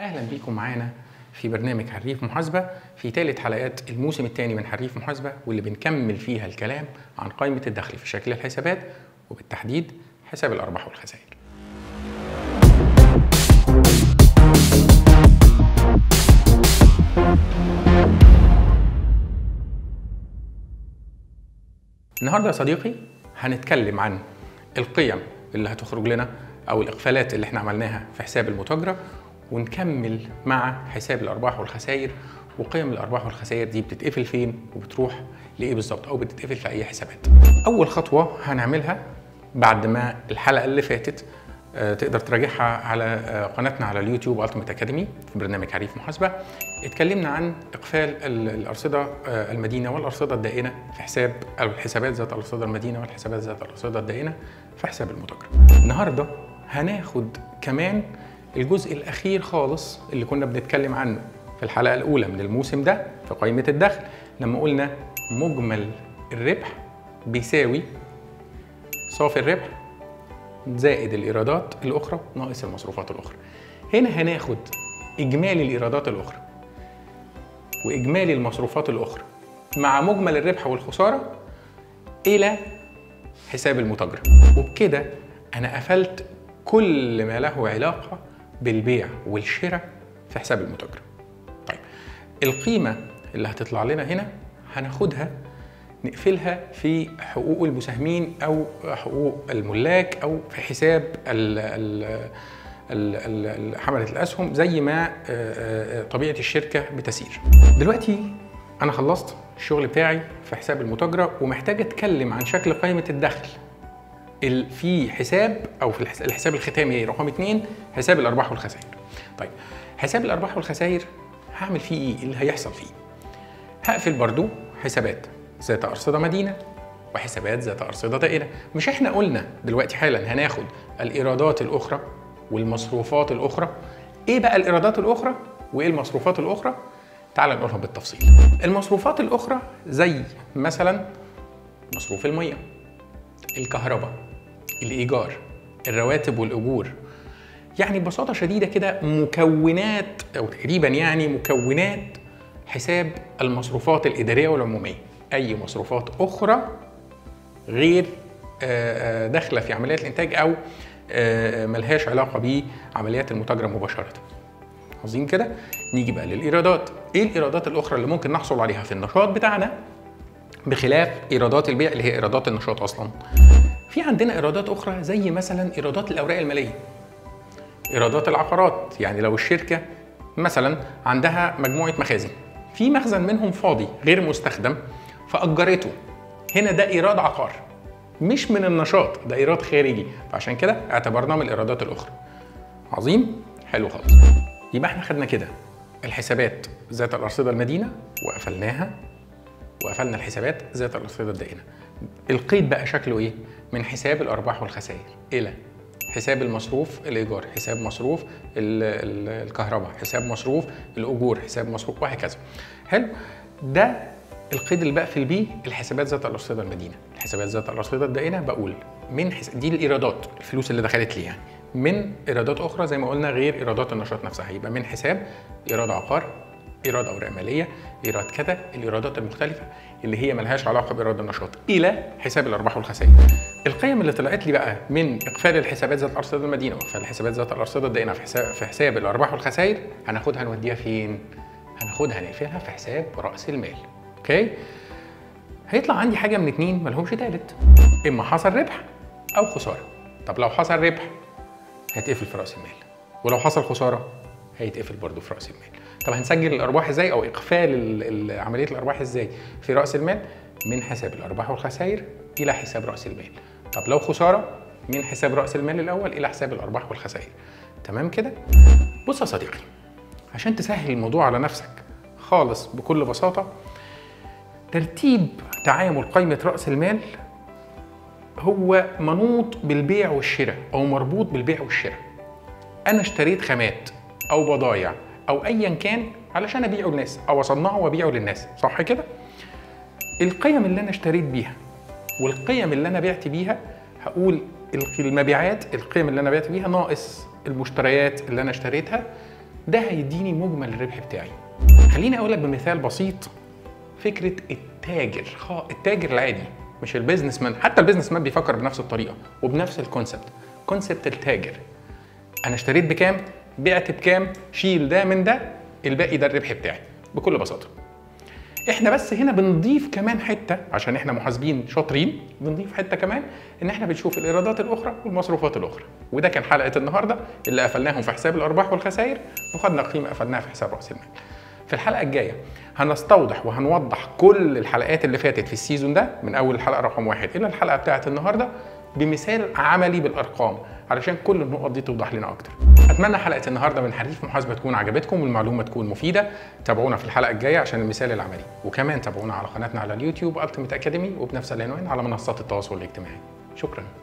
اهلا بيكم معانا في برنامج حريف محاسبه في ثالث حلقات الموسم الثاني من حريف محاسبه واللي بنكمل فيها الكلام عن قائمه الدخل في شكل الحسابات وبالتحديد حساب الارباح والخسائر. النهارده يا صديقي هنتكلم عن القيم اللي هتخرج لنا او الاقفالات اللي احنا عملناها في حساب المتاجره ونكمل مع حساب الارباح والخسائر وقيم الارباح والخسائر دي بتتقفل فين وبتروح لايه بالظبط او بتتقفل في اي حسابات اول خطوه هنعملها بعد ما الحلقه اللي فاتت آه، تقدر تراجعها على آه، قناتنا على اليوتيوب التيمت اكاديمي في برنامج حريف محاسبه اتكلمنا عن اقفال ال- الارصده آه، المدينه والارصده الدائنه في حساب او الحسابات ذات الارصده المدينه والحسابات ذات الارصده الدائنه في حساب المتاجر النهارده هناخد كمان الجزء الاخير خالص اللي كنا بنتكلم عنه في الحلقه الاولى من الموسم ده في قائمه الدخل لما قلنا مجمل الربح بيساوي صافي الربح زائد الايرادات الاخرى ناقص المصروفات الاخرى هنا هناخد اجمالي الايرادات الاخرى واجمالي المصروفات الاخرى مع مجمل الربح والخساره الى حساب المتاجر وبكده انا قفلت كل ما له علاقه بالبيع والشراء في حساب المتاجر طيب القيمه اللي هتطلع لنا هنا هناخدها نقفلها في حقوق المساهمين او حقوق الملاك او في حساب ال ال ال- ال- حملة الأسهم زي ما آه، آه، طبيعة الشركة بتسير. دلوقتي أنا خلصت الشغل بتاعي في حساب المتاجرة ومحتاج أتكلم عن شكل قائمة الدخل ال- في حساب او في الحس- الحساب الختامي رقم اتنين حساب الارباح والخسائر. طيب حساب الارباح والخسائر هعمل فيه ايه؟ إيه اللي هيحصل فيه؟ هقفل برضو حسابات ذات ارصده مدينه وحسابات ذات ارصده دائره مش احنا قلنا دلوقتي حالا هناخد الايرادات الاخرى والمصروفات الاخرى ايه بقى الايرادات الاخرى وايه المصروفات الاخرى تعال نقولهم بالتفصيل المصروفات الاخرى زي مثلا مصروف الميه الكهرباء الايجار الرواتب والاجور يعني ببساطه شديده كده مكونات او تقريبا يعني مكونات حساب المصروفات الاداريه والعموميه اي مصروفات اخرى غير آه، آه، داخله في عمليات الانتاج او آه، ملهاش علاقه بعمليات المتاجره مباشره عاوزين كده نيجي بقى للايرادات ايه الايرادات الاخرى اللي ممكن نحصل عليها في النشاط بتاعنا بخلاف ايرادات البيع اللي هي ايرادات النشاط اصلا في عندنا ايرادات اخرى زي مثلا ايرادات الاوراق الماليه ايرادات العقارات يعني لو الشركه مثلا عندها مجموعه مخازن في مخزن منهم فاضي غير مستخدم فاجرته هنا ده ايراد عقار مش من النشاط ده ايراد خارجي فعشان كده اعتبرناه من الايرادات الاخرى عظيم حلو خالص يبقى احنا خدنا كده الحسابات ذات الارصده المدينه وقفلناها وقفلنا الحسابات ذات الارصده الدائنه القيد بقى شكله ايه من حساب الارباح والخسائر الى حساب المصروف الايجار حساب مصروف ال- ال- الكهرباء حساب مصروف الاجور حساب مصروف وهكذا حلو ده القيد اللي بقفل بيه الحسابات ذات الارصده المدينه الحسابات ذات الارصده الدائنه بقول من حس... دي الايرادات الفلوس اللي دخلت لي يعني من ايرادات اخرى زي ما قلنا غير ايرادات النشاط نفسها يبقى من حساب ايراد عقار ايراد اوراق ماليه ايراد كذا الايرادات المختلفه اللي هي ملهاش علاقه بايراد النشاط الى حساب الارباح والخسائر القيم اللي طلعت لي بقى من اقفال الحسابات ذات ارصده المدينه واقفال الحسابات ذات الارصده الدائنه في حساب في حساب الارباح والخسائر هناخدها نوديها فين هناخدها نقفلها في حساب راس المال اوكي هيطلع عندي حاجه من اتنين ملهمش تالت اما حصل ربح او خساره طب لو حصل ربح هيتقفل في راس المال ولو حصل خساره هيتقفل برضه في راس المال طب هنسجل الارباح ازاي او اقفال ال- ال- عمليه الارباح ازاي في راس المال من حساب الارباح والخسائر الى حساب راس المال طب لو خساره من حساب راس المال الاول الى حساب الارباح والخسائر تمام كده بص يا صديقي عشان تسهل الموضوع على نفسك خالص بكل بساطه ترتيب تعامل قائمه راس المال هو منوط بالبيع والشراء او مربوط بالبيع والشراء انا اشتريت خامات او بضايع او ايا كان علشان ابيعه للناس او اصنعه وابيعه للناس صح كده القيم اللي انا اشتريت بيها والقيم اللي انا بعت بيها هقول الق- المبيعات القيم اللي انا بعت بيها ناقص المشتريات اللي انا اشتريتها ده هيديني مجمل الربح بتاعي خليني اقول لك بمثال بسيط فكره التاجر خا- التاجر العادي مش البيزنس مان حتى البيزنس مان بيفكر بنفس الطريقه وبنفس الكونسبت كونسبت التاجر انا اشتريت بكام بعت بكام شيل ده من ده الباقي ده الربح بتاعي بكل بساطه احنا بس هنا بنضيف كمان حته عشان احنا محاسبين شاطرين بنضيف حته كمان ان احنا بنشوف الايرادات الاخرى والمصروفات الاخرى وده كان حلقه النهارده اللي قفلناهم في حساب الارباح والخسائر وخدنا قيمه قفلناها في حساب راس المال في الحلقه الجايه هنستوضح وهنوضح كل الحلقات اللي فاتت في السيزون ده من اول الحلقه رقم واحد الى الحلقه بتاعه النهارده بمثال عملي بالارقام علشان كل النقط دي توضح لنا اكتر اتمنى حلقه النهارده من حريف محاسبه تكون عجبتكم والمعلومه تكون مفيده تابعونا في الحلقه الجايه عشان المثال العملي وكمان تابعونا على قناتنا على اليوتيوب التيميت اكاديمي وبنفس العنوان على منصات التواصل الاجتماعي شكرا